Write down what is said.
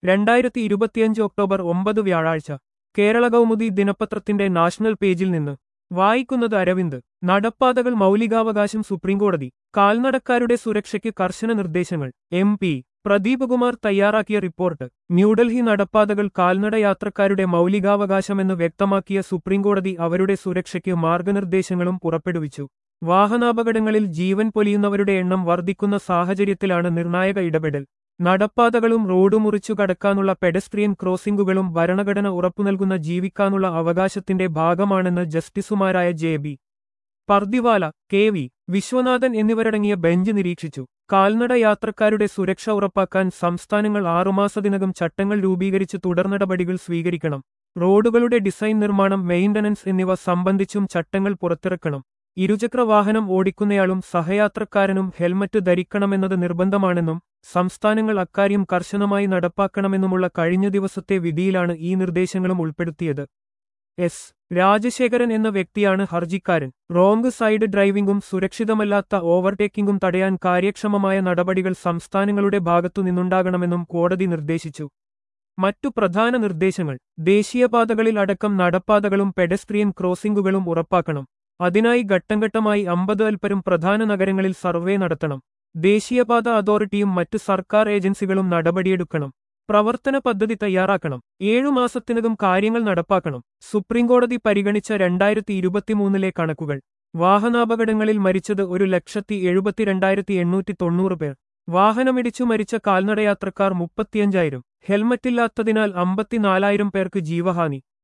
രണ്ടായിരത്തി ഇരുപത്തിയഞ്ച് ഒക്ടോബർ ഒമ്പത് വ്യാഴാഴ്ച കേരള കൗമുദി ദിനപത്രത്തിന്റെ നാഷണൽ പേജിൽ നിന്ന് വായിക്കുന്നത് അരവിന്ദ് നടപ്പാതകൾ മൗലികാവകാശം സുപ്രീംകോടതി കാൽനടക്കാരുടെ സുരക്ഷയ്ക്ക് കർശന നിർദ്ദേശങ്ങൾ എം പി പ്രദീപ് കുമാർ തയ്യാറാക്കിയ റിപ്പോർട്ട് ന്യൂഡൽഹി നടപ്പാതകൾ കാൽനട യാത്രക്കാരുടെ മൗലികാവകാശമെന്ന് വ്യക്തമാക്കിയ സുപ്രീംകോടതി അവരുടെ സുരക്ഷയ്ക്ക് മാർഗനിർദ്ദേശങ്ങളും പുറപ്പെടുവിച്ചു വാഹനാപകടങ്ങളിൽ ജീവൻ പൊലിയുന്നവരുടെ എണ്ണം വർദ്ധിക്കുന്ന സാഹചര്യത്തിലാണ് നിർണായക ഇടപെടൽ നടപ്പാതകളും റോഡ് മുറിച്ചു കടക്കാനുള്ള പെഡസ്ട്രിയൻ ക്രോസിംഗുകളും ഭരണഘടന ഉറപ്പുനൽകുന്ന ജീവിക്കാനുള്ള അവകാശത്തിന്റെ ഭാഗമാണെന്ന് ജസ്റ്റിസുമാരായ J B Pardiwala K V Viswanathan എന്നിവരടങ്ങിയ ബെഞ്ച് നിരീക്ഷിച്ചു കാൽനട യാത്രക്കാരുടെ സുരക്ഷ ഉറപ്പാക്കാൻ സംസ്ഥാനങ്ങൾ ആറുമാസത്തിനകം ചട്ടങ്ങൾ രൂപീകരിച്ച് തുടർനടപടികൾ സ്വീകരിക്കണം റോഡുകളുടെ ഡിസൈൻ നിർമ്മാണം മെയിന്റനൻസ് എന്നിവ സംബന്ധിച്ചും ചട്ടങ്ങൾ പുറത്തിറക്കണം ഇരുചക്ര വാഹനം ഓടിക്കുന്നയാളും സഹയാത്രക്കാരനും ഹെൽമറ്റ് ധരിക്കണമെന്നത് നിർബന്ധമാണെന്നും സംസ്ഥാനങ്ങൾ അക്കാര്യം കർശനമായി നടപ്പാക്കണമെന്നുമുള്ള കഴിഞ്ഞ ദിവസത്തെ വിധിയിലാണ് ഈ നിർദ്ദേശങ്ങളും ഉൾപ്പെടുത്തിയത് എസ് രാജശേഖരൻ എന്ന വ്യക്തിയാണ് ഹർജിക്കാരൻ റോങ് സൈഡ് ഡ്രൈവിംഗും സുരക്ഷിതമല്ലാത്ത ഓവർടേക്കിംഗും തടയാൻ കാര്യക്ഷമമായ നടപടികൾ സംസ്ഥാനങ്ങളുടെ ഭാഗത്തു നിന്നുണ്ടാകണമെന്നും കോടതി നിർദ്ദേശിച്ചു മറ്റു പ്രധാന നിർദ്ദേശങ്ങൾ ദേശീയപാതകളിൽ അടക്കം നടപ്പാതകളും പെഡസ്ട്രിയൻ ക്രോസിംഗുകളും ഉറപ്പാക്കണം അതിനായി ഘട്ടംഘട്ടമായി അമ്പത് അൽപ്പരും പ്രധാന നഗരങ്ങളിൽ സർവേ നടത്തണം ദേശീയപാത അതോറിറ്റിയും മറ്റു സർക്കാർ ഏജൻസികളും നടപടിയെടുക്കണം പ്രവർത്തന പദ്ധതി തയ്യാറാക്കണം ഏഴു മാസത്തിനകം കാര്യങ്ങൾ നടപ്പാക്കണം സുപ്രീംകോടതി പരിഗണിച്ച രണ്ടായിരത്തി ഇരുപത്തിമൂന്നിലെ കണക്കുകൾ വാഹനാപകടങ്ങളിൽ മരിച്ചത് ഒരു ലക്ഷത്തി എഴുപത്തിരണ്ടായിരത്തി എണ്ണൂറ്റി തൊണ്ണൂറ് പേർ വാഹനമിടിച്ചു മരിച്ച കാൽനടയാത്രക്കാർ മുപ്പത്തിയഞ്ചായിരം ഹെൽമറ്റില്ലാത്തതിനാൽ അമ്പത്തിനാലായിരം പേർക്ക് ജീവഹാനി